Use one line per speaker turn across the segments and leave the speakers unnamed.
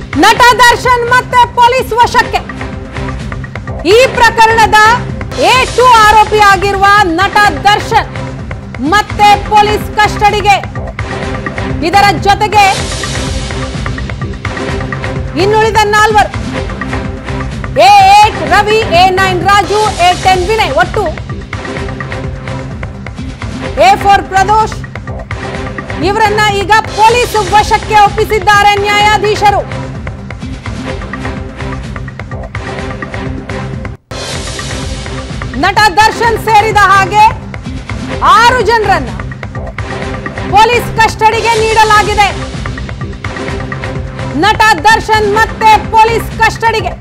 ನಟ ದರ್ಶನ್ ಮತ್ತೆ ಪೊಲೀಸ್ ವಶಕ್ಕೆ ಈ ಪ್ರಕರಣದ ಎ ಟು ಆರೋಪಿ ಆಗಿರುವ ನಟ ದರ್ಶನ್ ಮತ್ತೆ ಪೊಲೀಸ್ ಕಸ್ಟಡಿಗೆ ಇದರ ಜೊತೆಗೆ ಇನ್ನುಳಿದ ನಾಲ್ವರು A eight Ravi A nine Raju A ten Vinay ಒಟ್ಟು ಎ ಫೋರ್ ಪ್ರದೋಷ್ ಇವರನ್ನ ಈಗ ಪೊಲೀಸ್ ವಶಕ್ಕೆ ಒಪ್ಪಿಸಿದ್ದಾರೆ ನ್ಯಾಯಾಧೀಶರು ನಟ ದರ್ಶನ್ ಸೇರಿದ ಹಾಗೆ ಆರು ಜನರನ್ನ ಪೊಲೀಸ್ ಕಸ್ಟಡಿಗೆ ನೀಡಲಾಗಿದೆ ನಟ ದರ್ಶನ್ ಮತ್ತೆ ಪೊಲೀಸ್ ಕಸ್ಟಡಿಗೆ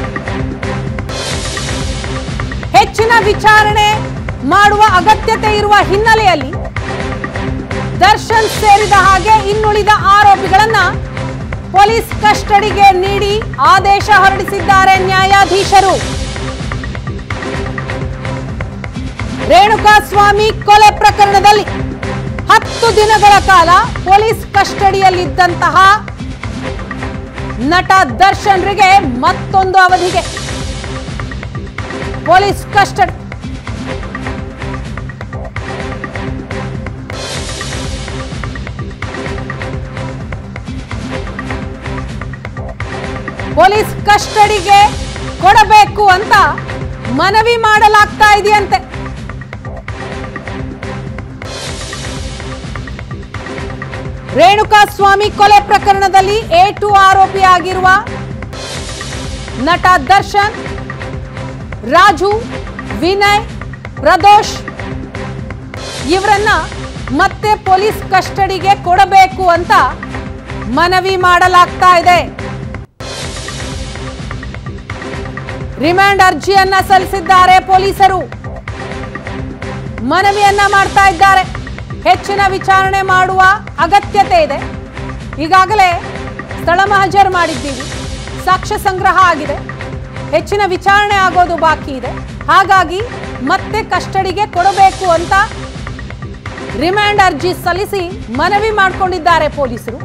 ಹೆಚ್ಚಿನ ವಿಚಾರಣೆ ಮಾಡುವ ಅಗತ್ಯತೆ ಇರುವ ಹಿನ್ನೆಲೆಯಲ್ಲಿ ದರ್ಶನ್ ಸೇರಿದ ಹಾಗೆ ಇನ್ನುಳಿದ ಆರೋಪಿಗಳನ್ನ ಪೊಲೀಸ್ ಕಸ್ಟಡಿಗೆ ನೀಡಿ ಆದೇಶ ಹೊರಡಿಸಿದ್ದಾರೆ ನ್ಯಾಯಾಧೀಶರು ರೇಣುಕಾ ಸ್ವಾಮಿ ಕೊಲೆ ಪ್ರಕರಣದಲ್ಲಿ ಹತ್ತು ದಿನಗಳ ಕಾಲ ಪೊಲೀಸ್ ಕಸ್ಟಡಿಯಲ್ಲಿದ್ದಂತಹ ನಟ ದರ್ಶನ್ರಿಗೆ ಮತ್ತೊಂದು ಅವಧಿಗೆ ಪೊಲೀಸ್ ಕಸ್ಟಡಿ ಪೊಲೀಸ್ ಕಸ್ಟಡಿಗೆ ಕೊಡಬೇಕು ಅಂತ ಮನವಿ ಮಾಡಲಾಗ್ತಾ ಇದೆಯಂತೆ ರೇಣುಕಾ ಸ್ವಾಮಿ ಕೊಲೆ ಪ್ರಕರಣದಲ್ಲಿ ಎ ಟು ಆರೋಪಿಯಾಗಿರುವ ನಟ ದರ್ಶನ್ ರಾಜು ವಿನಯ್ ಪ್ರದೋಷ್ ಇವರನ್ನ ಮತ್ತೆ ಪೊಲೀಸ್ ಕಸ್ಟಡಿಗೆ ಕೊಡಬೇಕು ಅಂತ ಮನವಿ ಮಾಡಲಾಗ್ತಾ ಇದೆ ರಿಮಾಂಡ್ ಅರ್ಜಿಯನ್ನ ಸಲ್ಲಿಸಿದ್ದಾರೆ ಪೊಲೀಸರು ಮನವಿಯನ್ನ ಮಾಡ್ತಾ ಇದ್ದಾರೆ ಹೆಚ್ಚಿನ ವಿಚಾರಣೆ ಮಾಡುವ ಅಗತ್ಯತೆ ಇದೆ ಈಗಾಗಲೇ ಸ್ಥಳ ಮಹಜರ್ ಮಾಡಿದ್ದೀವಿ ಸಾಕ್ಷ್ಯ ಸಂಗ್ರಹ ಆಗಿದೆ ಹೆಚ್ಚಿನ ವಿಚಾರಣೆ ಆಗೋದು ಬಾಕಿ ಇದೆ ಹಾಗಾಗಿ ಮತ್ತೆ ಕಸ್ಟಡಿಗೆ ಕೊಡಬೇಕು ಅಂತ ರಿಮಾಂಡ್ ಅರ್ಜಿ ಸಲ್ಲಿಸಿ ಮನವಿ ಮಾಡಿಕೊಂಡಿದ್ದಾರೆ ಪೊಲೀಸರು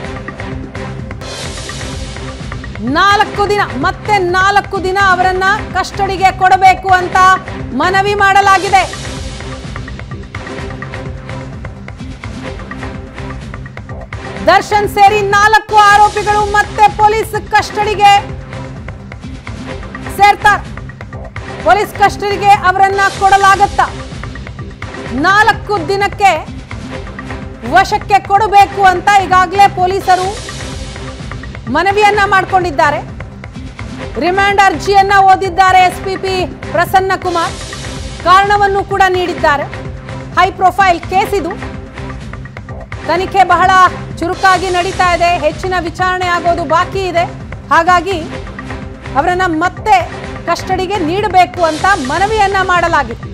ನಾಲ್ಕು ದಿನ ಮತ್ತೆ ನಾಲ್ಕು ದಿನ ಅವರನ್ನ ಕಸ್ಟಡಿಗೆ ಕೊಡಬೇಕು ಅಂತ ಮನವಿ ಮಾಡಲಾಗಿದೆ ದರ್ಶನ್ ಸೇರಿ ನಾಲ್ಕು ಆರೋಪಿಗಳು ಮತ್ತೆ ಪೊಲೀಸ್ ಕಸ್ಟಡಿಗೆ ಸೇರ್ತಾರೆ ಪೊಲೀಸ್ ಕಸ್ಟಡಿಗೆ ಅವರನ್ನ ಕೊಡಲಾಗತ್ತಾ ನಾಲ್ಕು ದಿನಕ್ಕೆ ವಶಕ್ಕೆ ಕೊಡಬೇಕು ಅಂತ ಈಗಾಗಲೇ ಪೊಲೀಸರು ಮನವಿಯನ್ನ ಮಾಡಿಕೊಂಡಿದ್ದಾರೆ ರಿಮಾಂಡ್ ಅರ್ಜಿಯನ್ನ ಓದಿದ್ದಾರೆ ಎಸ್ಪಿಪಿ ಪ್ರಸನ್ನ ಕುಮಾರ್ ಕಾರಣವನ್ನು ಕೂಡ ನೀಡಿದ್ದಾರೆ ಹೈ ಪ್ರೊಫೈಲ್ ಕೇಸ್ ಇದು ತನಿಖೆ ಬಹಳ ಚುರುಕಾಗಿ ನಡೀತಾ ಇದೆ ಹೆಚ್ಚಿನ ವಿಚಾರಣೆ ಆಗೋದು ಬಾಕಿ ಇದೆ ಹಾಗಾಗಿ ಅವರನ್ನ ಮತ್ತೆ ಕಸ್ಟಡಿಗೆ ನೀಡಬೇಕು ಅಂತ ಮನವಿಯನ್ನ ಮಾಡಲಾಗಿದೆ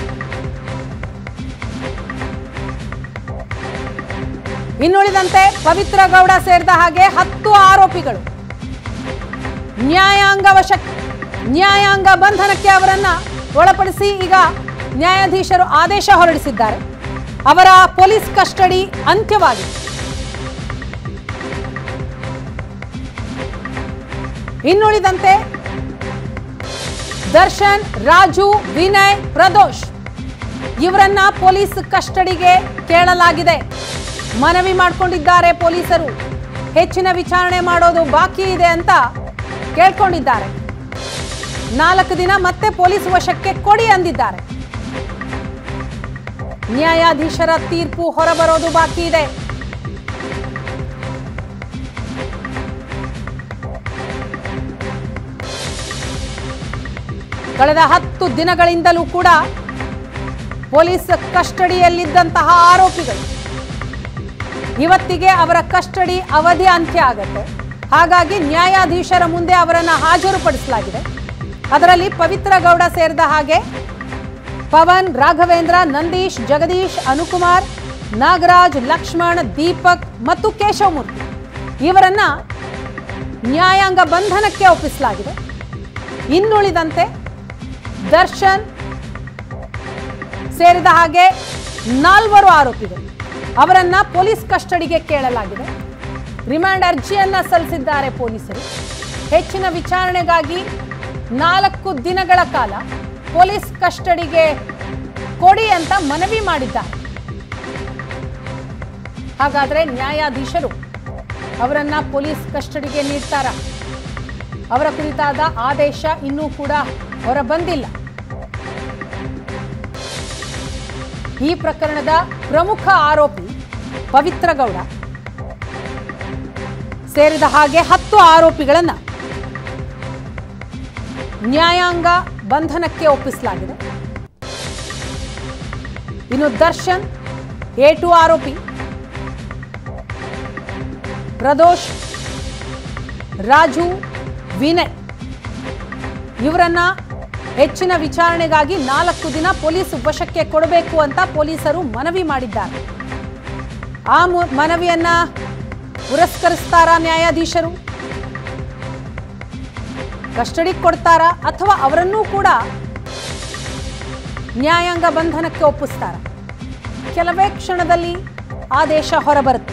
ಇನ್ನುಳಿದಂತೆ ಪವಿತ್ರ ಗೌಡ ಸೇರಿದ ಹಾಗೆ ಹತ್ತು ಆರೋಪಿಗಳು ನ್ಯಾಯಾಂಗ ವಶಕ್ಕೆ ನ್ಯಾಯಾಂಗ ಬಂಧನಕ್ಕೆ ಅವರನ್ನ ಒಳಪಡಿಸಿ ಈಗ ನ್ಯಾಯಾಧೀಶರು ಆದೇಶ ಹೊರಡಿಸಿದ್ದಾರೆ ಅವರ ಪೊಲೀಸ್ ಕಸ್ಟಡಿ ಅಂತ್ಯವಾಗಿದೆ ಇನ್ನುಳಿದಂತೆ ದರ್ಶನ್ ರಾಜು ವಿನಯ್ ಪ್ರದೋಷ್ ಇವರನ್ನ ಪೊಲೀಸ್ ಕಸ್ಟಡಿಗೆ ಕೇಳಲಾಗಿದೆ ಮನವಿ ಮಾಡಿಕೊಂಡಿದ್ದಾರೆ ಪೊಲೀಸರು ಹೆಚ್ಚಿನ ವಿಚಾರಣೆ ಮಾಡೋದು ಬಾಕಿ ಇದೆ ಅಂತ ಕೇಳ್ಕೊಂಡಿದ್ದಾರೆ ನಾಲ್ಕು ದಿನ ಮತ್ತೆ ಪೊಲೀಸ್ ವಶಕ್ಕೆ ಕೊಡಿ ಅಂದಿದ್ದಾರೆ ನ್ಯಾಯಾಧೀಶರ ತೀರ್ಪು ಹೊರಬರೋದು ಬಾಕಿ ಇದೆ ಕಳೆದ ಹತ್ತು ದಿನಗಳಿಂದಲೂ ಕೂಡ ಪೊಲೀಸ್ ಕಸ್ಟಡಿಯಲ್ಲಿದ್ದಂತಹ ಆರೋಪಿಗಳು ಇವತ್ತಿಗೆ ಅವರ ಕಸ್ಟಡಿ ಅವಧಿ ಅಂತ್ಯ ಆಗತ್ತೆ ಹಾಗಾಗಿ ನ್ಯಾಯಾಧೀಶರ ಮುಂದೆ ಅವರನ್ನು ಹಾಜರುಪಡಿಸಲಾಗಿದೆ ಅದರಲ್ಲಿ ಪವಿತ್ರ ಗೌಡ ಸೇರಿದ ಹಾಗೆ ಪವನ್ ರಾಘವೇಂದ್ರ ನಂದೀಶ್ ಜಗದೀಶ್ ಅನುಕುಮಾರ್ ನಾಗರಾಜ್ ಲಕ್ಷ್ಮಣ್ ದೀಪಕ್ ಮತ್ತು ಕೇಶವಮೂರ್ತಿ ಇವರನ್ನ ನ್ಯಾಯಾಂಗ ಬಂಧನಕ್ಕೆ ಒಪ್ಪಿಸಲಾಗಿದೆ ಇನ್ನುಳಿದಂತೆ ದರ್ಶನ್ ಸೇರಿದ ಹಾಗೆ ನಾಲ್ವರು ಆರೋಪಿಗಳು ಅವರನ್ನ ಪೊಲೀಸ್ ಕಸ್ಟಡಿಗೆ ಕೇಳಲಾಗಿದೆ ರಿಮಾಂಡ್ ಅರ್ಜಿಯನ್ನ ಸಲ್ಲಿಸಿದ್ದಾರೆ ಪೊಲೀಸರು ಹೆಚ್ಚಿನ ವಿಚಾರಣೆಗಾಗಿ ನಾಲ್ಕು ದಿನಗಳ ಕಾಲ ಪೊಲೀಸ್ ಕಸ್ಟಡಿಗೆ ಕೊಡಿ ಅಂತ ಮನವಿ ಮಾಡಿದ್ದಾರೆ ಹಾಗಾದ್ರೆ ನ್ಯಾಯಾಧೀಶರು ಅವರನ್ನ ಪೊಲೀಸ್ ಕಸ್ಟಡಿಗೆ ನೀಡ್ತಾರ ಅವರ ಕುರಿತಾದ ಆದೇಶ ಇನ್ನೂ ಕೂಡ ಹೊರಬಂದಿಲ್ಲ ಈ ಪ್ರಕರಣದ ಪ್ರಮುಖ ಆರೋಪಿ ಪವಿತ್ರ ಗೌಡ ಸೇರಿದ ಹಾಗೆ ಹತ್ತು ಆರೋಪಿಗಳನ್ನ ನ್ಯಾಯಾಂಗ ಬಂಧನಕ್ಕೆ ಒಪ್ಪಿಸಲಾಗಿದೆ ಇನ್ನು ದರ್ಶನ್ ಎ ಟು ಆರೋಪಿ ಪ್ರದೋಷ್ ರಾಜು ವಿನಯ್ ಇವರನ್ನ ಹೆಚ್ಚಿನ ವಿಚಾರಣೆಗಾಗಿ ನಾಲ್ಕು ದಿನ ಪೊಲೀಸ್ ವಶಕ್ಕೆ ಕೊಡಬೇಕು ಅಂತ ಪೊಲೀಸರು ಮನವಿ ಮಾಡಿದ್ದಾರೆ ಆ ಮು- ಮನವಿಯನ್ನ ಪುರಸ್ಕರಿಸ್ತಾರಾ ನ್ಯಾಯಾಧೀಶರು ಕಸ್ಟಡಿಗೆ ಕೊಡ್ತಾರಾ ಅಥವಾ ಅವರನ್ನೂ ಕೂಡ ನ್ಯಾಯಾಂಗ ಬಂಧನಕ್ಕೆ ಒಪ್ಪಿಸ್ತಾರ ಕೆಲವೇ ಕ್ಷಣದಲ್ಲಿ ಆದೇಶ ಹೊರಬರುತ್ತೆ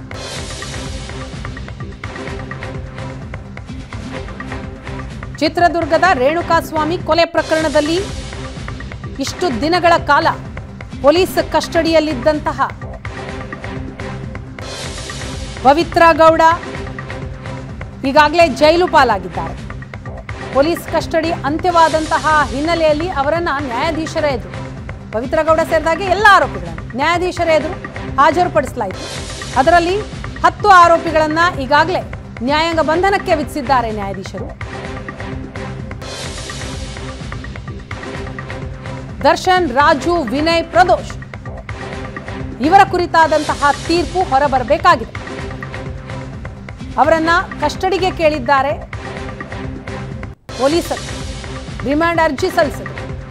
ಚಿತ್ರದುರ್ಗದ ರೇಣುಕಾಸ್ವಾಮಿ ಕೊಲೆ ಪ್ರಕರಣದಲ್ಲಿ ಇಷ್ಟು ದಿನಗಳ ಕಾಲ ಪೊಲೀಸ್ ಕಸ್ಟಡಿಯಲ್ಲಿದ್ದಂತಹ ಪವಿತ್ರ ಗೌಡ ಈಗಾಗಲೇ ಜೈಲು ಪಾಲಾಗಿದ್ದಾರೆ ಪೊಲೀಸ್ ಕಸ್ಟಡಿ ಅಂತ್ಯವಾದಂತಹ ಹಿನ್ನೆಲೆಯಲ್ಲಿ ಅವರನ್ನ ನ್ಯಾಯಾಧೀಶರ ಎದುರು ಪವಿತ್ರ ಗೌಡ ಸೇರಿದಾಗೆ ಎಲ್ಲ ಆರೋಪಿಗಳನ್ನು ನ್ಯಾಯಾಧೀಶರ ಎದುರು ಹಾಜರುಪಡಿಸಲಾಯಿತು ಅದರಲ್ಲಿ ಹತ್ತು ಆರೋಪಿಗಳನ್ನ ಈಗಾಗಲೇ ನ್ಯಾಯಾಂಗ ಬಂಧನಕ್ಕೆ ವಿಧಿಸಿದ್ದಾರೆ ನ್ಯಾಯಾಧೀಶರು ದರ್ಶನ್ ರಾಜು ವಿನಯ್ ಪ್ರದೋಷ್ ಇವರ ಕುರಿತಾದಂತಹ ತೀರ್ಪು ಹೊರಬರಬೇಕಾಗಿದೆ ಅವರನ್ನ ಕಸ್ಟಡಿಗೆ ಕೇಳಿದ್ದಾರೆ ಪೊಲೀಸರು ರಿಮಾಂಡ್ ಅರ್ಜಿ ಸಲ್ಲಿಸಿದರು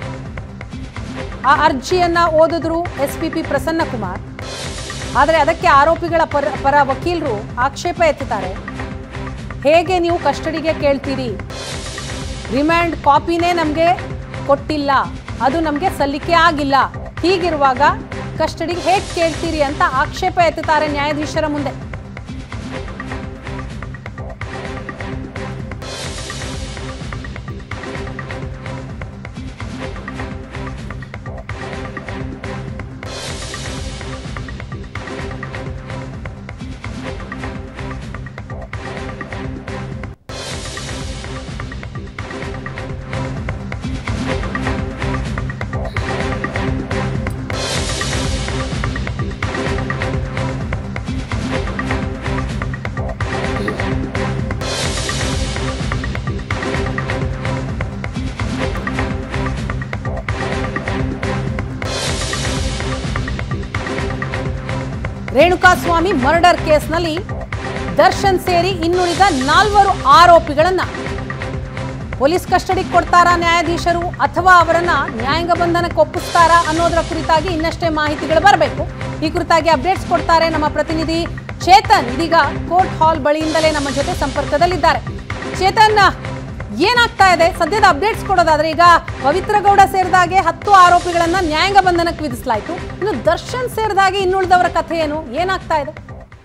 ಆ ಅರ್ಜಿಯನ್ನ ಓದಿದ್ರು S P P Prasanna Kumar ಆದರೆ ಅದಕ್ಕೆ ಆರೋಪಿಗಳ ಪರ ಪರ ವಕೀಲರು ಆಕ್ಷೇಪ ಎತ್ತುತ್ತಾರೆ ಹೇಗೆ ನೀವು ಕಸ್ಟಡಿಗೆ ಕೇಳ್ತೀರಿ ರಿಮ್ಯಾಂಡ್ ಕಾಪಿನೇ ನಮಗೆ ಕೊಟ್ಟಿಲ್ಲ ಅದು ನಮಗೆ ಸಲ್ಲಿಕೆ ಆಗಿಲ್ಲ ಹೀಗಿರುವಾಗ ಕಸ್ಟಡಿಗೆ ಹೇಗೆ ಕೇಳ್ತೀರಿ ಅಂತ ಆಕ್ಷೇಪ ಎತ್ತುತ್ತಾರೆ ನ್ಯಾಯಾಧೀಶರ ಮುಂದೆ ರೇಣುಕಾಸ್ವಾಮಿ ಮರ್ಡರ್ ಕೇಸ್ನಲ್ಲಿ ದರ್ಶನ್ ಸೇರಿ ಇನ್ನುಳಿದ ನಾಲ್ವರು ಆರೋಪಿಗಳನ್ನ ಪೊಲೀಸ್ ಕಸ್ಟಡಿಗೆ ಕೊಡ್ತಾರಾ ನ್ಯಾಯಾಧೀಶರು ಅಥವಾ ಅವರನ್ನ ನ್ಯಾಯಾಂಗ ಬಂಧನಕ್ಕೆ ಒಪ್ಪಿಸ್ತಾರಾ ಅನ್ನೋದರ ಕುರಿತಾಗಿ ಇನ್ನಷ್ಟೇ ಮಾಹಿತಿಗಳು ಬರಬೇಕು ಈ ಕುರಿತಾಗಿ ಅಪ್ಡೇಟ್ಸ್ ಕೊಡ್ತಾರೆ ನಮ್ಮ ಪ್ರತಿನಿಧಿ ಚೇತನ್ ಇದೀಗ ಕೋರ್ಟ್ ಹಾಲ್ ಬಳಿಯಿಂದಲೇ ನಮ್ಮ ಜೊತೆ ಸಂಪರ್ಕದಲ್ಲಿದ್ದಾರೆ ಚೇತನ್ ಏನಾಗ್ತಾ ಇದೆ ಸದ್ಯದ ಅಪ್ಡೇಟ್ಸ್ ಕೊಡೋದಾದ್ರೆ ಈಗ ಪವಿತ್ರ ಗೌಡ ಸೇರಿದಾಗೆ ಹತ್ತು ಆರೋಪಿಗಳನ್ನ ನ್ಯಾಯಾಂಗ ಬಂಧನಕ್ಕೆ ವಿಧಿಸಲಾಯಿತು ಇನ್ನು ದರ್ಶನ್ ಸೇರಿದಾಗೆ ಇನ್ನುಳಿದವರ ಕಥೆ ಏನು ಏನಾಗ್ತಾ ಇದೆ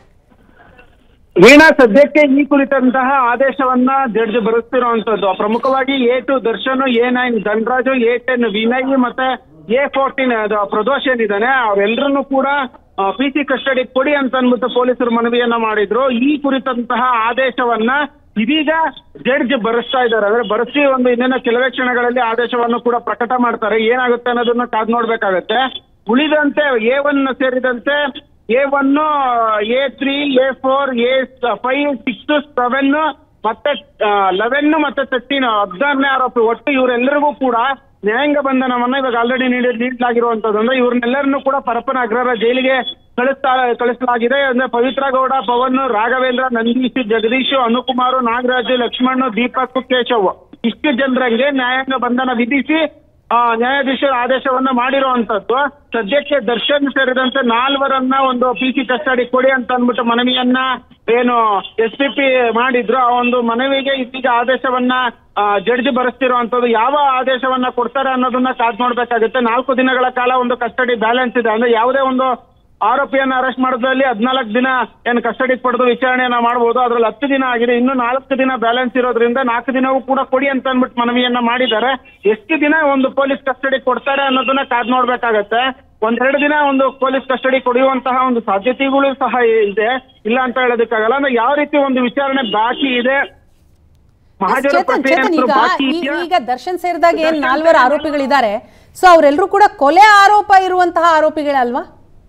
ವೀಣಾ ಸದ್ಯಕ್ಕೆ ಈ ಕುರಿತಂತಹ ಆದೇಶವನ್ನ ಜಡ್ಜ್ ಬರೆಸ್ತಿರುವಂತದ್ದು ಪ್ರಮುಖವಾಗಿ A two Darshan A nine Dhanaraju A ten Vinay ಮತ್ತೆ ಎ ಫೋರ್ಟೀನ್ ಪ್ರದೋಷ್ ಏನಿದ್ದಾನೆ ಅವರೆಲ್ಲರನ್ನು ಕೂಡ ಪಿ ಸಿ ಕಸ್ಟಡಿ ಕೊಡಿ ಅಂತ ಅಂದ್ಬಿಟ್ಟು ಪೊಲೀಸರು ಮನವಿಯನ್ನ ಮಾಡಿದ್ರು ಈ ಕುರಿತಂತಹ ಆದೇಶವನ್ನ ಇದೀಗ ಜಡ್ಜ್ ಬರೆಸ್ತಾ ಇದ್ದಾರೆ ಅಂದ್ರೆ ಬರೆಸಿ ಒಂದು ಇನ್ನೇನೋ ಕೆಲವೇ ಕ್ಷಣಗಳಲ್ಲಿ ಆದೇಶವನ್ನು ಕೂಡ ಪ್ರಕಟ ಮಾಡ್ತಾರೆ ಏನಾಗುತ್ತೆ ಅನ್ನೋದನ್ನ ಕಾದ್ ನೋಡ್ಬೇಕಾಗತ್ತೆ ಉಳಿದಂತೆ ಎ ಒನ್ ಸೇರಿದಂತೆ A one A three A four A five six seven ಮತ್ತೆ ಲೆವೆನ್ ಮತ್ತೆ ತರ್ಟೀನ್ ಹದಿನಾರನೇ ಆರೋಪಿ ಒಟ್ಟು ಇವರೆಲ್ಲರಿಗೂ ಕೂಡ ನ್ಯಾಯಾಂಗ ಬಂಧನವನ್ನ ಇವಾಗ ಆಲ್ರೆಡಿ ನೀಡಿ ನೀಡಲಾಗಿರುವಂತದ್ದು ಅಂದ್ರೆ ಇವ್ರನ್ನೆಲ್ಲರನ್ನೂ ಕೂಡ ಪರಪ್ಪನ ಅಗ್ರಹಾರ ಜೈಲಿಗೆ ಕಳಿಸ್ತಾ ಕಳಿಸಲಾಗಿದೆ ಅಂದ್ರೆ ಪವಿತ್ರ ಗೌಡ ಪವನ್ ರಾಘವೇಂದ್ರ ನಂದೀಶ್ ಜಗದೀಶ್ ಅನುಕುಮಾರ್ ನಾಗರಾಜು ಲಕ್ಷ್ಮಣ್ ದೀಪಕ್ ಕೇಶವ್ ಇಷ್ಟು ಜನರಿಗೆ ನ್ಯಾಯಾಂಗ ಬಂಧನ ವಿಧಿಸಿ ಆ, ನ್ಯಾಯಾಧೀಶರ ಆದೇಶವನ್ನ ಮಾಡಿರುವಂತದ್ದು ಸದ್ಯಕ್ಕೆ ದರ್ಶನ್ ಸೇರಿದಂತೆ ನಾಲ್ವರನ್ನ ಒಂದು ಪಿ ಸಿ ಕಸ್ಟಡಿ ಕೊಡಿ ಅಂತ ಅಂದ್ಬಿಟ್ಟು ಮನವಿಯನ್ನ ಏನು ಎಸ್ ಪಿ ಪಿ ಮಾಡಿದ್ರು ಆ ಒಂದು ಮನವಿಗೆ ಇದೀಗ ಆದೇಶವನ್ನ ಜಡ್ಜ್ ಬರೆಸ್ತಿರುವಂತದ್ದು ಯಾವ ಆದೇಶವನ್ನ ಕೊಡ್ತಾರೆ ಅನ್ನೋದನ್ನ ಕಾದ್ ನೋಡ್ಬೇಕಾಗುತ್ತೆ ನಾಲ್ಕು ದಿನಗಳ ಕಾಲ ಒಂದು ಕಸ್ಟಡಿ ಬ್ಯಾಲೆನ್ಸ್ ಇದೆ ಅಂದ್ರೆ ಯಾವುದೇ ಒಂದು ಆರೋಪಿಯನ್ನ ಅರೆಸ್ಟ್ ಮಾಡೋದ್ರಲ್ಲಿ ಹದಿನಾಲ್ಕು ದಿನ ಏನು ಕಸ್ಟಡಿಗೆ ಪಡೆದು ವಿಚಾರಣೆಯನ್ನ ಮಾಡಬಹುದು ಅದ್ರಲ್ಲಿ ಹತ್ತು ದಿನ ಆಗಿದೆ ಇನ್ನು ನಾಲ್ಕು ದಿನ ಬ್ಯಾಲೆನ್ಸ್ ಇರೋದ್ರಿಂದ ನಾಲ್ಕು ದಿನವೂ ಕೂಡ ಕೊಡಿ ಅಂತ ಅಂದ್ಬಿಟ್ಟು ಮನವಿಯನ್ನ ಮಾಡಿದ್ದಾರೆ ಎಷ್ಟು ದಿನ ಒಂದು ಪೊಲೀಸ್ ಕಸ್ಟಡಿ ಕೊಡ್ತಾರೆ ಅನ್ನೋದನ್ನ ಕಾದ್ ನೋಡ್ಬೇಕಾಗತ್ತೆ ಒಂದೆರಡು ದಿನ ಒಂದು ಪೊಲೀಸ್ ಕಸ್ಟಡಿ ಕೊಡುವಂತಹ ಒಂದು ಸಾಧ್ಯತೆಗಳು ಸಹ ಇದೆ ಇಲ್ಲ ಅಂತ ಹೇಳೋದಕ್ಕಾಗಲ್ಲ ಅಂದ್ರೆ ಯಾವ ರೀತಿ ಒಂದು ವಿಚಾರಣೆ ಬಾಕಿ ಇದೆ ಮಹಾಜರ
ಚೇತನ್
ಪ್ರಕ್ರಿಯೆ
ಚೇತನ್
ಏನಾದ್ರು
ಈಗ
ಬಾಕಿ
ಈ-
ಇದೆಯಾ?
ಈಗ ದರ್ಶನ್ ಸೇರಿದಾಗ ಏನ್ ನಾಲ್ವರು ಆರೋಪಿಗಳಿದ್ದಾರೆ ಸೊ ಅವರೆಲ್ಲರೂ ಕೂಡ ಕೊಲೆ ಆರೋಪ ಇರುವಂತಹ ಆರೋಪಿಗಳಲ್ವಾ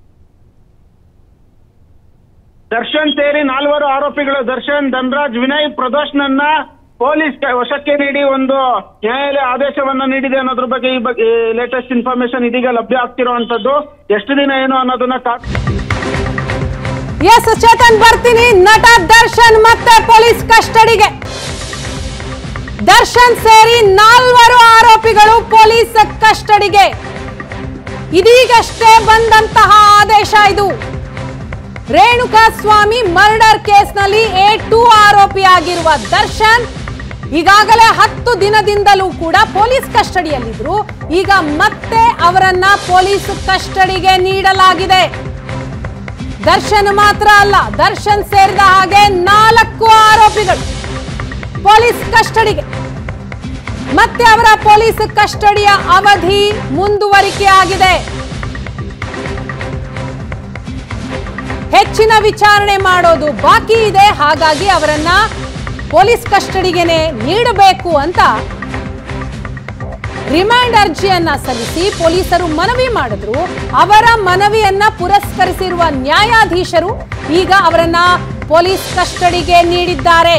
ದರ್ಶನ್ ಸೇರಿ ನಾಲ್ವರು ಆರೋಪಿಗಳು ದರ್ಶನ್ ಧನ್ರಾಜ್ ವಿನಯ್ ಪ್ರದೋಷ್ನನ್ನ ಪೊಲೀಸ್ ಕ- ವಶಕ್ಕೆ ನೀಡಿ ಒಂದು ನ್ಯಾಯಾಲಯ ಆದೇಶವನ್ನ ನೀಡಿದೆ ಅನ್ನೋದ್ರ ಬಗ್ಗೆ ಈ ಬಗ್ಗೆ ಲೇಟೆಸ್ಟ್ ಇನ್ಫಾರ್ಮೇಶನ್ ಇದೀಗ ಲಭ್ಯ ಆಗ್ತಿರುವಂತದ್ದು ಎಷ್ಟು ದಿನ ಏನು ಅನ್ನೋದನ್ನ ಕಾ-
ಎಸ್ ಚೇತನ್ ಬರ್ತೀನಿ ನಟ ದರ್ಶನ್ ಮತ್ತೆ ಪೊಲೀಸ್ ಕಸ್ಟಡಿಗೆ ದರ್ಶನ್ ಸೇರಿ ನಾಲ್ವರು ಆರೋಪಿಗಳು ಪೊಲೀಸ್ ಕಸ್ಟಡಿಗೆ ಇದೀಗಷ್ಟೇ ಬಂದಂತಹ ಆದೇಶ ಇದು ರೇಣುಕಾ ಸ್ವಾಮಿ ಮರ್ಡರ್ ಕೇಸ್ನಲ್ಲಿ ಎ ಟೂ ಆರೋಪಿಯಾಗಿರುವ ದರ್ಶನ್ ಈಗಾಗಲೇ ಹತ್ತು ದಿನದಿಂದಲೂ ಕೂಡ ಪೊಲೀಸ್ ಕಸ್ಟಡಿಯಲ್ಲಿದ್ರು ಈಗ ಮತ್ತೆ ಅವರನ್ನ ಪೊಲೀಸ್ ಕಸ್ಟಡಿಗೆ ನೀಡಲಾಗಿದೆ ದರ್ಶನ್ ಮಾತ್ರ ಅಲ್ಲ ದರ್ಶನ್ ಸೇರಿದ ಹಾಗೆ ನಾಲ್ಕು ಆರೋಪಿಗಳು ಪೊಲೀಸ್ ಕಸ್ಟಡಿಗೆ ಮತ್ತೆ ಅವರ ಪೊಲೀಸ್ ಕಸ್ಟಡಿಯ ಅವಧಿ ಮುಂದುವರಿಕೆ ಆಗಿದೆ ಹೆಚ್ಚಿನ ವಿಚಾರಣೆ ಮಾಡೋದು ಬಾಕಿ ಇದೆ ಹಾಗಾಗಿ ಅವರನ್ನ ಪೊಲೀಸ್ ಕಸ್ಟಡಿಗೆನೆ ನೀಡಬೇಕು ಅಂತ ರಿಮಾಂಡ್ ಅರ್ಜಿಯನ್ನ ಸಲ್ಲಿಸಿ ಪೊಲೀಸರು ಮನವಿ ಮಾಡಿದ್ರು ಅವರ ಮನವಿಯನ್ನ ಪುರಸ್ಕರಿಸಿರುವ ನ್ಯಾಯಾಧೀಶರು ಈಗ ಅವರನ್ನ ಪೊಲೀಸ್ ಕಸ್ಟಡಿಗೆ ನೀಡಿದ್ದಾರೆ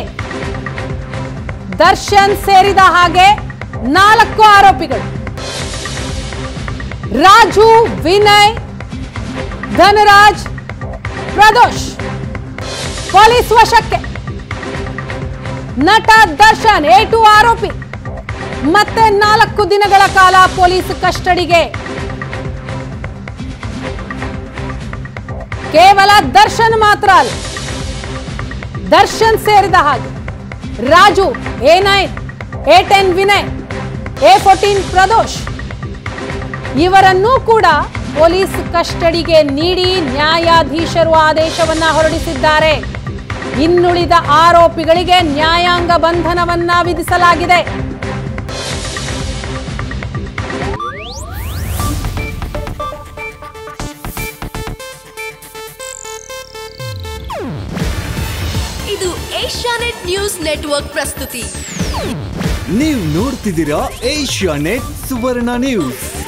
ದರ್ಶನ್ ಸೇರಿದ ಹಾಗೆ ನಾಲ್ಕು ಆರೋಪಿಗಳು ರಾಜು ವಿನಯ್ ಧನರಾಜ್ ಪ್ರದೋಷ್ ಪೊಲೀಸ್ ವಶಕ್ಕೆ ನಟ ದರ್ಶನ್ ಎ ಟು ಆರೋಪಿ ಮತ್ತೆ ನಾಲ್ಕು ದಿನಗಳ ಕಾಲ ಪೊಲೀಸ್ ಕಸ್ಟಡಿಗೆ ಕೇವಲ ದರ್ಶನ್ ಮಾತ್ರ ಅಲ್ಲ ದರ್ಶನ್ ಸೇರಿದ ಹಾಗೆ Raju A nine A ten Vinay A fourteen Pradosh ಇವರನ್ನೂ ಕೂಡ ಪೊಲೀಸ್ ಕಸ್ಟಡಿಗೆ ನೀಡಿ ನ್ಯಾಯಾಧೀಶರು ಆದೇಶವನ್ನ ಹೊರಡಿಸಿದ್ದಾರೆ ಇನ್ನುಳಿದ ಆರೋಪಿಗಳಿಗೆ ನ್ಯಾಯಾಂಗ ಬಂಧನವನ್ನ ವಿಧಿಸಲಾಗಿದೆ
ಇದು ಏಷ್ಯಾನೆಟ್ ನ್ಯೂಸ್ ನೆಟ್ವರ್ಕ್ ಪ್ರಸ್ತುತಿ
ನೀವು ನೋಡ್ತಿದ್ದೀರಾ ಏಷ್ಯಾ ನೆಟ್ ಸುವರ್ಣ ನ್ಯೂಸ್